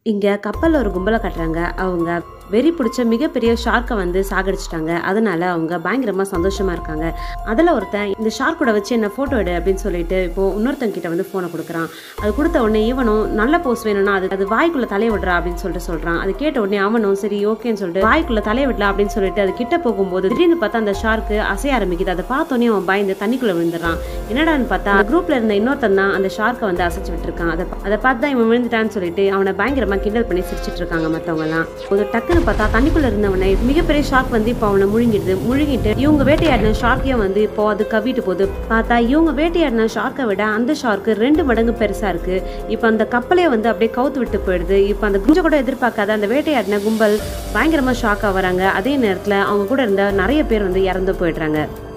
இங்க கப்பல்ல ஒரு கும்பல காட்டுறாங்க. அவங்க வெறி பிடிச்ச மிகப்பெரிய ஷார்க்க வந்து சாகடிச்சுட்டாங்க. அதனால அவங்க பயங்கரமா சந்தோஷமா இருக்காங்க. அதுல ஒருத்தன் இந்த ஷார்க்கோட வச்சு என்ன ஃபோட்டோ எடு அப்படின்னு சொல்லிட்டு இப்போ இன்னொருத்தன் கிட்ட வந்து ஃபோனை கொடுக்குறான். அது கொடுத்த உடனே இவனும் நல்ல போஸ் வேணும்னா அது அது வாய்க்குள்ள தலைய விடுறா அப்படின்னு சொல்லிட்டு சொல்றான். அது கேட்ட உடனே அவனும் சரி ஓகேன்னு சொல்லிட்டு வாய்க்குள்ள தலைய விடலாம் அப்படின்னு சொல்லிட்டு அது கிட்ட போகும்போது திடீர்னு பார்த்தா அந்த ஷார்க்கு அசைய ஆரம்பிக்குது. அதை பார்த்தோன்னே அவன் பயந்து தண்ணிக்குள்ள விழுந்துடுறான். என்னடான்னு பார்த்தா அந்த குரூப்ல இருந்த இன்னொருத்தன் தான் அந்த ஷார்க்கை வந்து அசைச்சு விட்டுருக்கான். அதை அதை பார்த்து தான் இவன் விழுந்துட்டான்னு சொல்லிட்டு அவனை பயங்கரமா கிண்டல் பண்ணி சிரிச்சிட்டு இருக்காங்க மத்தவங்க எல்லாம். ஒரு டக்குன்னு பார்த்தா தண்ணிக்குள்ள இருந்தவனை மிகப்பெரிய ஷார்க் வந்து இப்போ அவனை முழுங்கிடுது. முழுங்கிட்டு இவங்க வேட்டையாடின ஷார்க்கையும் வந்து இப்போ அது கவிட்டு போகுது. பார்த்தா இவங்க வேட்டையாடின ஷார்க்கை விட அந்த ஷார்க்கு ரெண்டு மடங்கு பெருசா இருக்கு. இப்போ அந்த கப்பலே வந்து அப்படியே கவுத்து விட்டு போயிடுது. இப்போ அந்த குஞ்ச கூட எதிர்பார்க்காத அந்த வேட்டையாடின கும்பல் பயங்கரமா ஷாக் ஆகுறாங்க. அதே நேரத்துல அவங்க கூட இருந்த நிறைய பேர் வந்து இறந்து போயிடுறாங்க.